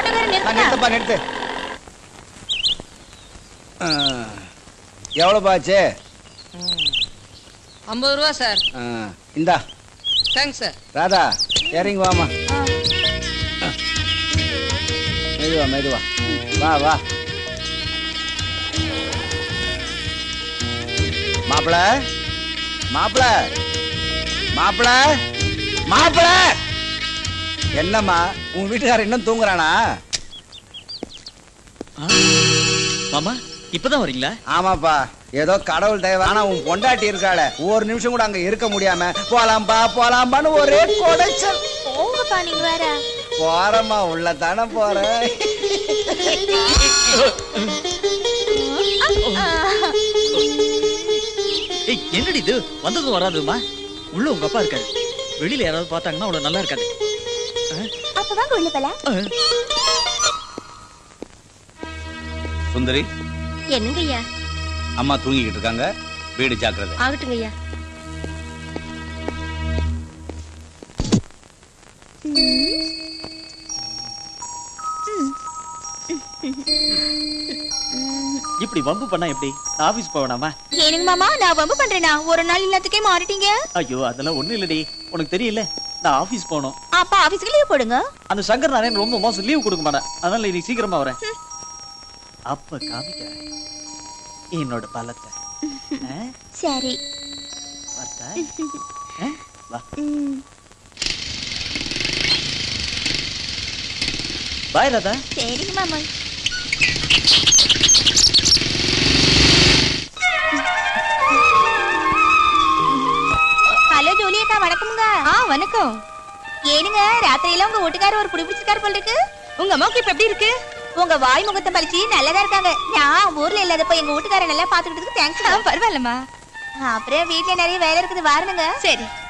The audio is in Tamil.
ஆட்டோக்காரர் ஆ, நிறுத்துங்க நிறுத்துப்பா நிறுத்து ஆ, எவ்வளோப்பா ஆச்சு ஐம்பது ரூபா சார் ஆ, இந்தா தேங்க்ஸ் சார் ராதா இறங்கி வாமா மெதுவா மெதுவா வா வா மாப்பிள மாப்பிள மாப்பிள மாப்பிள என்னம்மா உன் வீட்டுக்காரர் இன்னும் தூங்குறானா மாமா இப்பதான் வரீங்களா ஆமாப்பா ஏதோ கடவுள் தயவு ஆனா உன் பொண்டாட்டி இருக்காள ஒரு நிமிஷம் கூட அங்க இருக்க முடியாம போலாம்பா போலாம்பான்னு ஒரே கொடைச்சல் போங்கப்பா நீங்க வேற போறமா உள்ள தானே போற ஏய் என்னடி இது வந்ததும் வராதுமா உள்ள உங்க அப்பா இருக்காரு வெளியில யாராவது பார்த்தாங்கன்னா அவ்வளவு நல்லா இருக்காது அப்ப வாங்க உள்ள போல சுந்தரி என்னங்க ஐயா அம்மா தூங்கிக்கிட்டு இருக்காங்க வீடு ஜாக்கிரதை ஆகட்டுங்க ஐயா இப்படி வம்பு பண்ணா எப்படி நான் ஆபீஸ் போவேனாமா ஏனுங்க மாமா நான் வம்பு பண்றேனா ஒரு நாள் எல்லாத்துக்கே மாறிட்டீங்க ஐயோ அதெல்லாம் ஒண்ணும் இல்லடி உனக்கு தெரியல நான் ஆபீஸ் போகணும் அப்ப ஆபீஸ்க்கு லீவ் போடுங்க அந்த சங்கர் நாராயணன் ரொம்ப மோசம் லீவ் கொடுக்க மாட்டேன் அதனால இன்னைக்கு சீக்கிரமா வரேன் அப்ப காமிக்கிறேன் என்னோட பலத்தை ஆ? சரி பார்த்தா? ஆ? வா ம், பாய் ராதா சரிங்க மாமா ஹலோ ஜூலியக்கா வணக்கமுங்க ஆ வணக்கம் ஏனுங்க ராத்திரியில உங்க வீட்டுக்காரர் ஒரு குடி பிடிச்சிருக்காரு போல இருக்கு உங்க அம்மாவுக்கு இப்ப எப்படி இருக்கு உங்க வாய் முகத்தை பழிச்சு நல்லதா இருக்காங்க நான் ஊர்ல இல்லாதப்ப எங்க வீட்டுக்காரர் நல்லா பாத்துக்கிட்டதுக்கு தேங்க்ஸ் பரவாயில்லம்மா அப்புறம் வீட்ல நிறைய வேலை இருக்குது வாருனுங்க சரி